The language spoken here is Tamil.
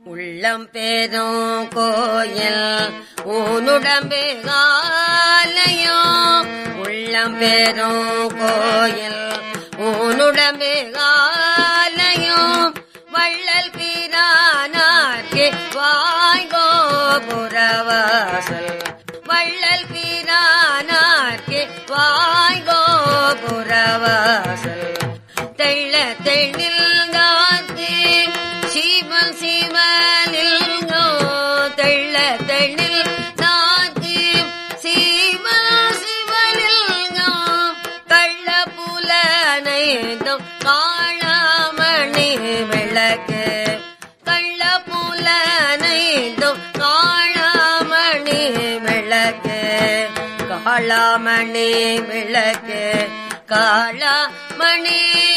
உள்ளம் பேரும் கோயில் ஊனுடம்பே ஆலயம் உள்ளம் பேரும் கோயில் ஊனுடம்பே ஆலயம் வள்ளல் பிரானார்க்கு வாய்கோ புறவாசல் வள்ளல் பிரானார்க்கு வாய்கோ புறவாசல் தெள்ள தெள்ளில்காத்து சிவன் சிவனில்கோ தெள்ள தெள்ளில் நாத்து சிவ சிவனில்கோ கள்ள புலனைந்தும் காளாமணி விளக்கு கள்ள புலனைந்தும் காளாமணி விளக்கு காளாமணி விளக்கு காளாமணி